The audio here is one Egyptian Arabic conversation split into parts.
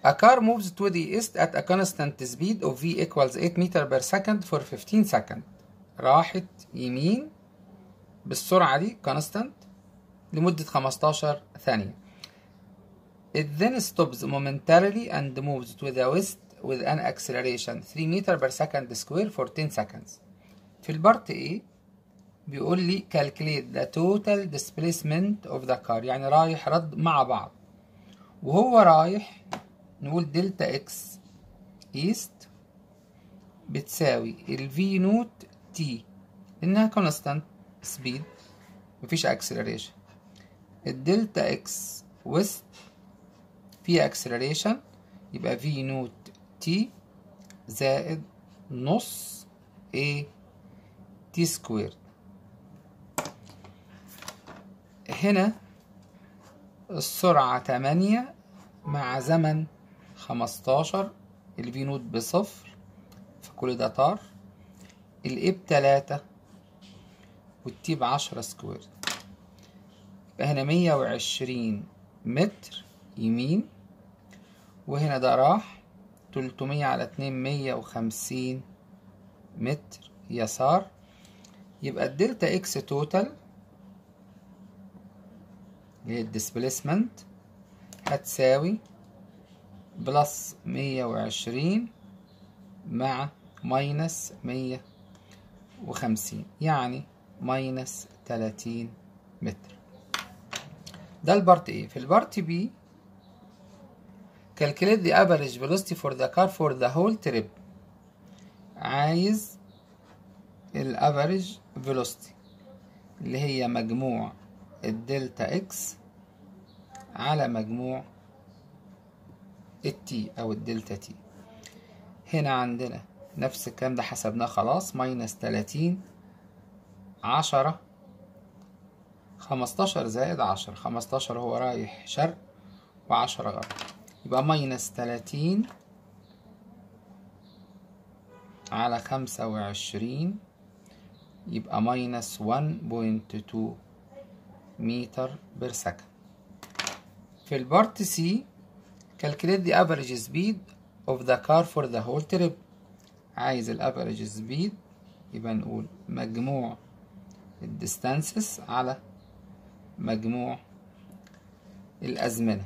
A car moves to the east at a constant speed of v equals 8 meter per second for 15 second. راحت يمين بالسرعة دي constant لمدة 15 ثانية. It then stops momentarily and moves to the west with an acceleration 3 meter per second square for 10 seconds. في البارت A بيقول لي calculate the total displacement of the car يعني رايح رد مع بعض وهو رايح نقول دلتا اكس ايست بتساوي الفي نوت تي لانها كونستانت سبيد مفيش اكسلريشن الدلتا اكس ويست فيها اكسلريشن يبقى في نوت تي زائد نص ايه تي سكوير هنا السرعة تمانية مع زمن خمستاشر الفي نوت بصفر فكل ده طار الاي بتلاتة والتي بعشرة سكوير يبقى هنا مية وعشرين متر يمين وهنا ده راح تلتمية على اتنين مية وخمسين متر يسار يبقى الدلتا اكس توتال اللي هي الديسبليسمنت هتساوي بلس مية وعشرين مع ماينس مية وخمسين يعني ماينس تلاتين متر ده البارت ايه في البارت بي calculate the average velocity for the car for the whole trip عايز الافريج velocity اللي هي مجموع الدلتا اكس على مجموع التي او الدلتا تي هنا عندنا نفس الكلام ده حسبناه خلاص ماينس تلاتين عشرة خمستاشر زائد عشرة خمستاشر هو رايح شرق وعشرة غرب يبقى ماينس تلاتين على خمسة وعشرين يبقى ماينس ون بوينت تو متر بير سكند في البارت سي calculate the average speed of the car for the whole trip عايز الافريج سبيد يبقى نقول مجموع الديستانسز على مجموع الأزمنة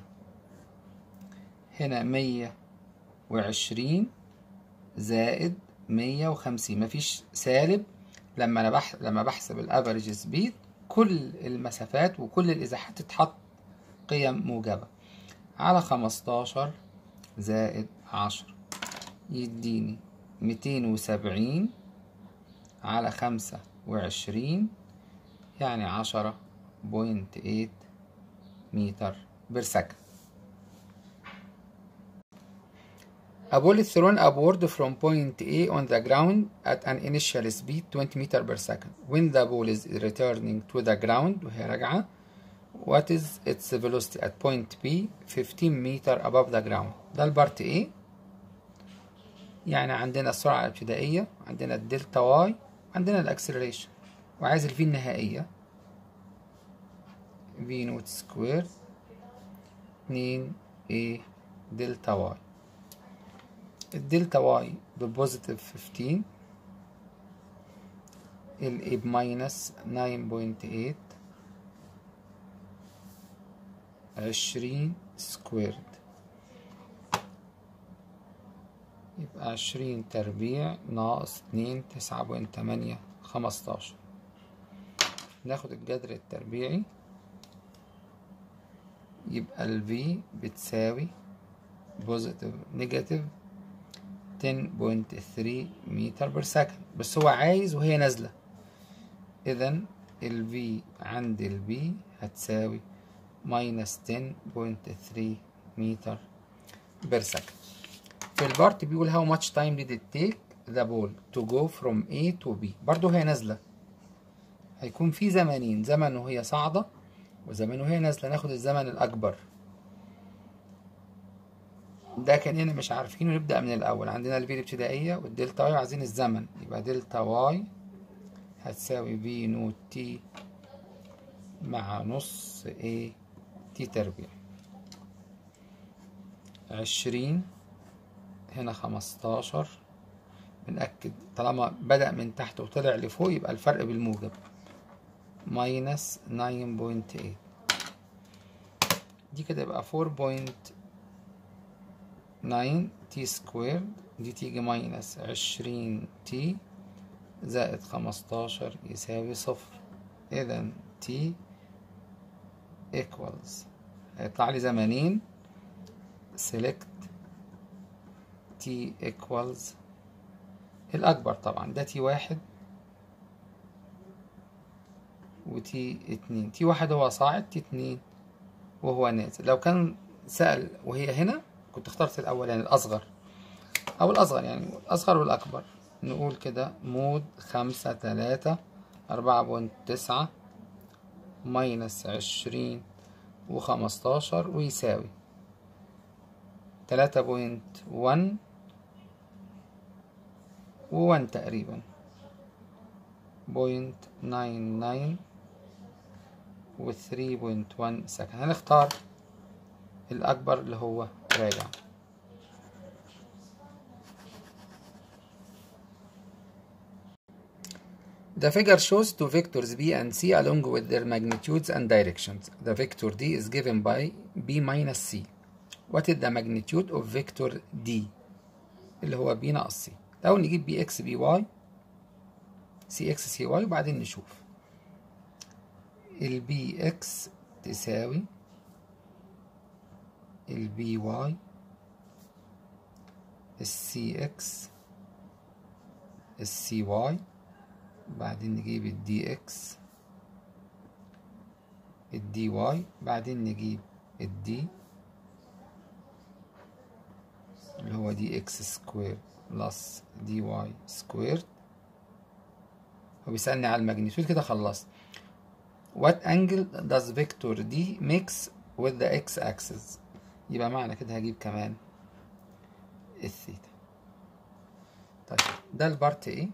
هنا مية وعشرين زائد مية وخمسين مفيش سالب لما أنا بح... لما بحسب الافريج سبيد كل المسافات وكل الإزاحات تتحط قيم موجبة على خمستاشر زائد عشرة يديني ميتين وسبعين على خمسة وعشرين يعني عشرة بوينت ايت متر بير سكند A ball is thrown upward from point A on the ground at an initial speed 20 meter per second. When the ball is returning to the ground وهي راجعة what is its velocity at point B 15 meter above the ground ده البارت A يعني عندنا السرعة الابتدائية عندنا الدلتا واي عندنا الاكسلريشن وعايز الفي النهائية في نوت سكوير اتنين A دلتا واي الدلتا واي ببوزيتيف 15 الاي بماينس 9.8 عشرين سكويرد يبقى عشرين تربيع ناقص اتنين تسعة بوينت تمانية خمستاشر ناخد الجذر التربيعي يبقى ال V بتساوي بوزيتيف نيجاتيف 10.3 متر بير سكند بس هو عايز وهي نازلة إذا ال V عند ال B هتساوي ماينس 10.3 متر بير سكند في البارت بيقول how much time did it take the ball to go from A to B برضو هي نازلة هيكون في زمنين زمن وهي صاعدة وزمن وهي نازلة ناخد الزمن الأكبر ده كأننا مش عارفينه نبدأ من الأول عندنا الفي الابتدائية والدلتا واي وعايزين الزمن يبقى دلتا واي هتساوي في نوت تي مع نص ايه تي تربيع عشرين هنا خمستاشر بنأكد طالما بدأ من تحت وطلع لفوق يبقى الفرق بالموجب ماينس ناين بوينت ايت دي كده يبقى فور بوينت ناين تي سكوير دي تيجي ماينس عشرين تي زائد خمستاشر يساوي صفر إذا تي equals هيطلع لي زمانين select t equals الأكبر طبعا ده تي واحد وتي اتنين تي واحد هو صاعد تي اتنين وهو نازل لو كان سأل وهي هنا كنت اخترت الأولاني الأصغر أو الأصغر يعني الأصغر والأكبر نقول كده مود خمسة تلاتة أربعة بوينت تسعة ماينس عشرين وخمستاشر ويساوي تلاتة بوينت ون وون تقريبا بوينت ناين ناين وثري بوينت ون سكند هنختار الأكبر اللي هو راجع The figure shows two vectors b and c along with their magnitudes and directions. The vector d is given by b minus c. What is the magnitude of vector d اللي هو b ناقص c لو نجيب بي اكس بي واي سي اكس سي واي وبعدين نشوف البي اكس تساوي البي واي السي اكس السي واي بعدين نجيب الدي اكس الدي واي بعدين نجيب الدي اللي هو دي اكس سكوير بلس دي واي سكوير هو بيسألني على الماجنتيود كده خلصت what angle does vector d makes with the x axis يبقى معنى كده هجيب كمان الثيتا طيب ده البارت ايه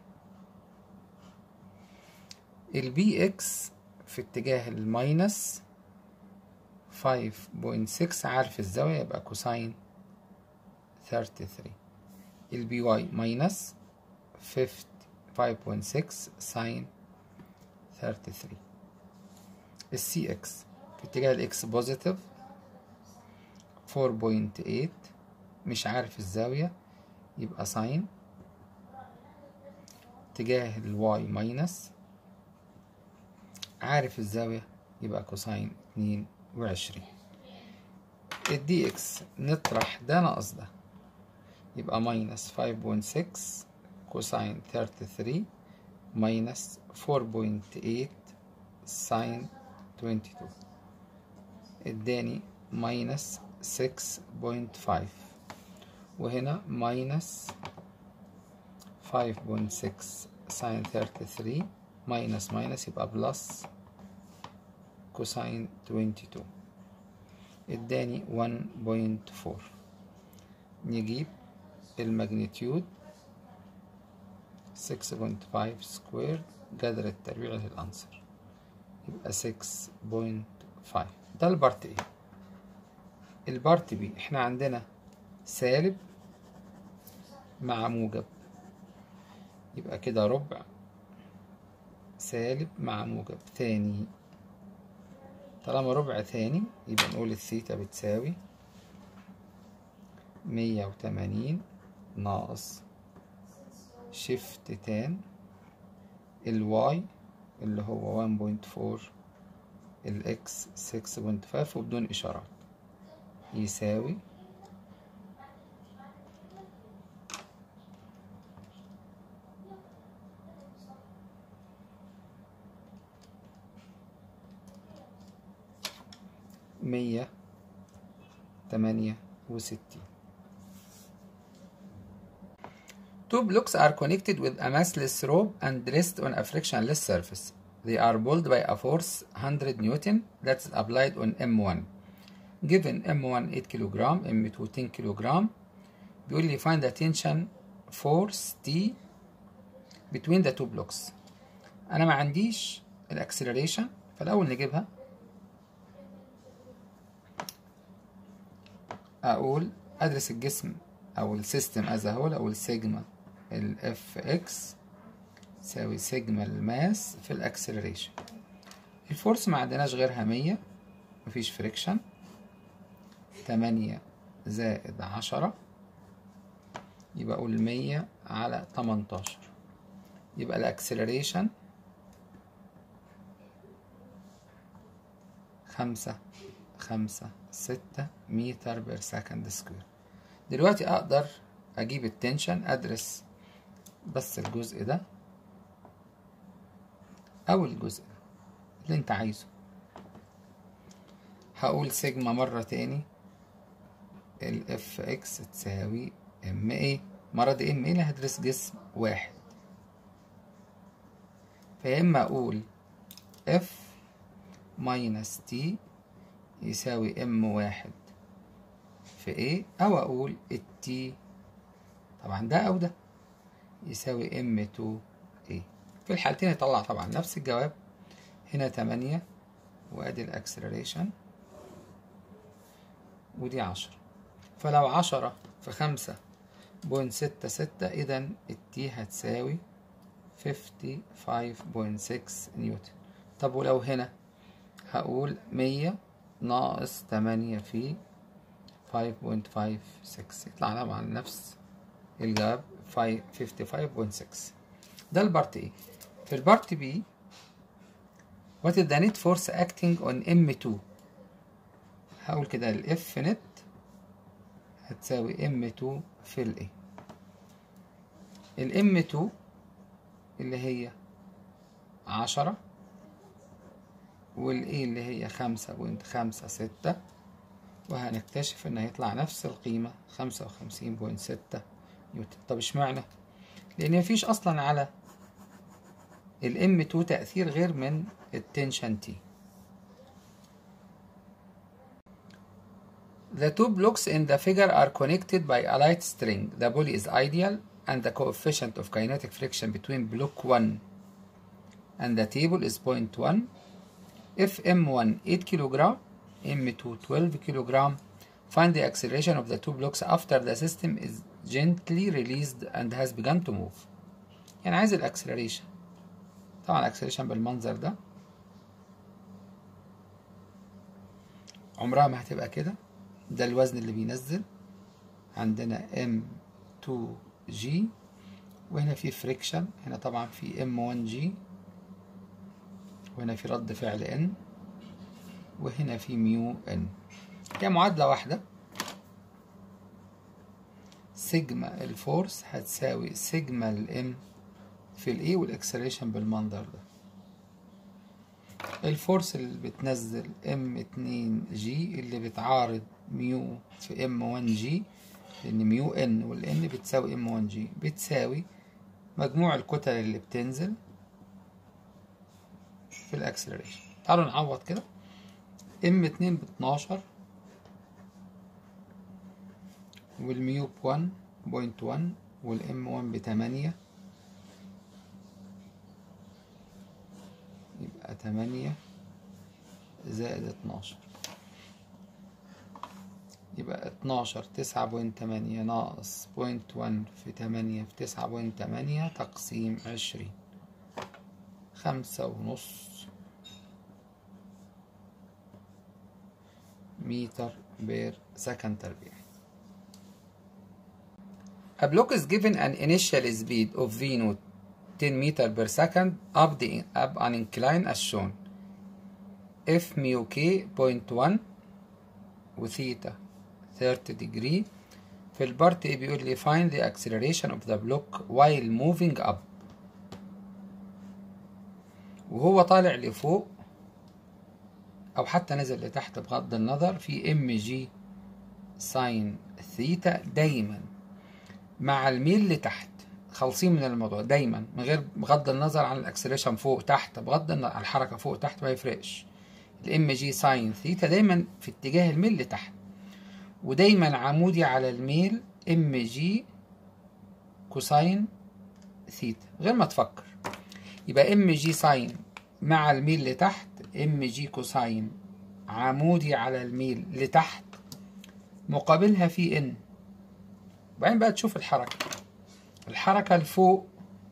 البي اكس في اتجاه الماينس 5.6 عارف الزاوية يبقى كوساين 33 البي واي ماينس 5.6 ساين 33 السي اكس في اتجاه الاكس بوزيتيف 4.8 مش عارف الزاوية يبقى ساين اتجاه الواي ماينس عارف الزاوية يبقى كوساين اتنين وعشرين الدي اكس نطرح ده ناقص ده يبقى ماينس فايف بوينت سكس كوساين ثيرتي ثري ماينس فور بوينت ايت ساين توينتي تو اداني ماينس سكس بوينت فايف وهنا ماينس فايف بوينت سكس ساين ثيرتي ثري ماينس ماينس يبقى بلس كوساين 22 اداني 1.4 نجيب الماجنتيود 6.5 سكوير جذر التربيع للأنصر يبقى 6.5 ده البارت ايه البارت بي احنا عندنا سالب مع موجب يبقى كده ربع سالب مع موجب ثاني طالما ربع ثاني يبقى نقول الثيتا بتساوي مية وتمانين ناقص شيفت تان الواي اللي هو 1.4 الاكس 6.5 وبدون اشارات يساوي مية تمانية وستين Two blocks are connected with a massless rope and rest on a frictionless surface. They are pulled by a force 100 Newton that's applied on M1. Given M1 8 kg, M2 10 kg, بيقول لي find the tension force T between the two blocks. أنا ما عنديش الأكسلريشن فالأول نجيبها أقول ادرس الجسم او السيستم از هول او السيجما الاف اكس تساوي سيجما الماس في الاكسلريشن الفورس ما عندناش غيرها مية مفيش فريكشن تمانية زائد عشرة يبقى أقول مية على تمنتاشر يبقى الأكسلريشن خمسة خمسة ستة متر بير سكند سكوير دلوقتي أقدر أجيب التنشن أدرس بس الجزء ده أو الجزء ده اللي أنت عايزه هقول سيجما مرة تاني ال اف اكس تساوي ام ايه مرة دي ام ايه اللي هدرس جسم واحد فيا اما اقول اف ماينس تي يساوي ام واحد في ايه او اقول التي طبعا ده او ده يساوي ام تو ايه في الحالتين يطلع طبعا نفس الجواب هنا تمانية وادي الاكسلريشن ودي عشرة فلو عشرة في خمسة بوينت ستة ستة إذا التي هتساوي فيفتي فايف بوينت سكس نيوتن طب ولو هنا هقول مية ناقص تمانية في فايف بوينت فايف سكس يطلع طبعا نفس الجواب فيفتي فايف بوينت سكس ده البارت ايه في البارت بي what is the net force acting on M2 هقول كده الاف نت هتساوي ام 2 في ال A الام 2 اللي هي عشرة وال A اللي هي خمسة بوينت خمسة ستة وهنكتشف ان هيطلع نفس القيمة خمسة وخمسين بوينت ستة نيوتن طب اشمعنى؟ لان مفيش اصلا على الام 2 تأثير غير من التنشن تي The two blocks in the figure are connected by a light string. The pulley is ideal and the coefficient of kinetic friction between block 1 and the table is 0.1. If M1 8 kg, M2 12 kg, find the acceleration of the two blocks after the system is gently released and has begun to move. يعني عايز الاكسلريشن طبعا الاكسلريشن بالمنظر ده عمرها ما هتبقى كده ده الوزن اللي بينزل عندنا M2G وهنا في فريكشن هنا طبعا في M1G وهنا في رد فعل N وهنا في ميو N هي معادلة واحدة سيجما الفورس هتساوي سيجما الام في الاي والاكسلريشن بالمنظر ده الفورس اللي بتنزل ام 2 جي اللي بتعارض ميو في ام 1 جي لان ميو ان والان بتساوي ام 1 جي بتساوي مجموع الكتل اللي بتنزل في الاكسلريشن تعالوا نعوض كده ام 2 ب 12 والميو ب 1 بوينت 1 والام 1 ب 8 يبقى 8 زائد 12 يبقى 12 تسعة بوينت تمانية ناقص بوينت ون في تمانية في تسعة بوينت تمانية تقسيم عشرين خمسة ونص متر بير سكند تربيع A block is given an initial speed of v naught 10 meter per second up, the, up an incline as shown f mu k 0.1 وثيتا 30 degree في البارت A بيقول لي find the acceleration of the block while moving up وهو طالع لفوق أو حتى نزل لتحت بغض النظر في ام جي ساين ثيتا دايما مع الميل لتحت خالصين من الموضوع دايما من غير بغض النظر عن الاكسلريشن فوق تحت بغض النظر عن الحركه فوق تحت ما يفرقش الام جي ساين ثيتا دايما في اتجاه الميل لتحت ودايما عمودي على الميل ام جي كوساين ثيتا غير ما تفكر يبقى ام جي ساين مع الميل لتحت ام جي كوساين عمودي على الميل لتحت مقابلها في ان وبعدين بقى تشوف الحركة الحركة لفوق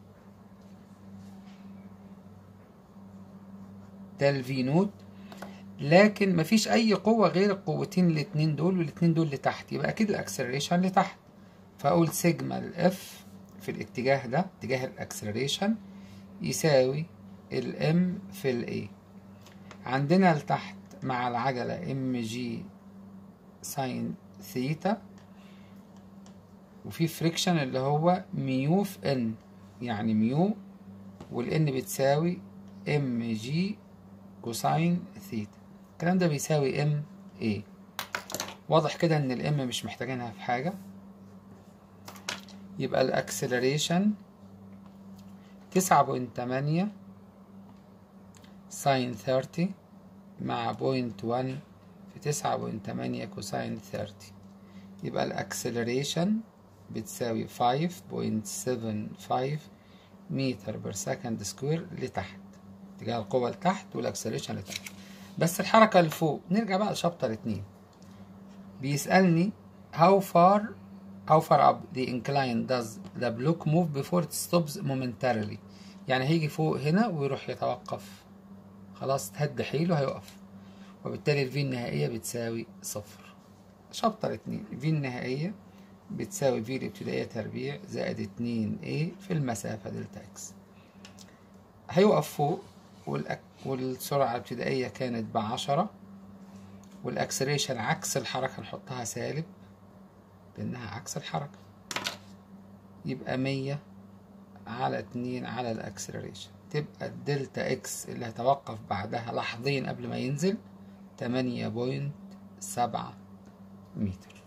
ده الفي نوت لكن مفيش اي قوة غير القوتين الاتنين دول والاتنين دول لتحت يبقى اكيد الاكسلريشن لتحت فاقول سيجما الاف في الاتجاه ده اتجاه الاكسلريشن يساوي الام في الاي عندنا لتحت مع العجلة ام جي ساين ثيتا وفي فريكشن اللي هو ميو في ان يعني ميو والان بتساوي ام جي كوساين ثيتا الكلام ده بيساوي ام ايه واضح كده ان الام مش محتاجينها في حاجة يبقى الاكسلريشن تسعة بوينت تمانية ساين ثيرتي مع بوينت وان في تسعة بوينت تمانية كوساين ثيرتي يبقى الاكسلريشن بتساوي فايف بوينت سفن فايف متر بير سكند سكوير لتحت اتجاه القوة لتحت والاكسلريشن لتحت بس الحركة لفوق نرجع بقى لشابتر اتنين بيسألني how far how far up the incline does the block move before it stops momentarily يعني هيجي فوق هنا ويروح يتوقف خلاص تهد حيله هيقف وبالتالي الفي النهائية بتساوي صفر شابتر اتنين الفي النهائية بتساوي في الابتدائية تربيع زائد اتنين a في المسافة دلتا اكس هيقف فوق والأك... والسرعة الابتدائية كانت بعشرة والأكسلريشن عكس الحركة نحطها سالب لأنها عكس الحركة يبقى مية على اتنين على الأكسلريشن تبقى الدلتا اكس اللي هتوقف بعدها لحظين قبل ما ينزل تمانية بوينت سبعة متر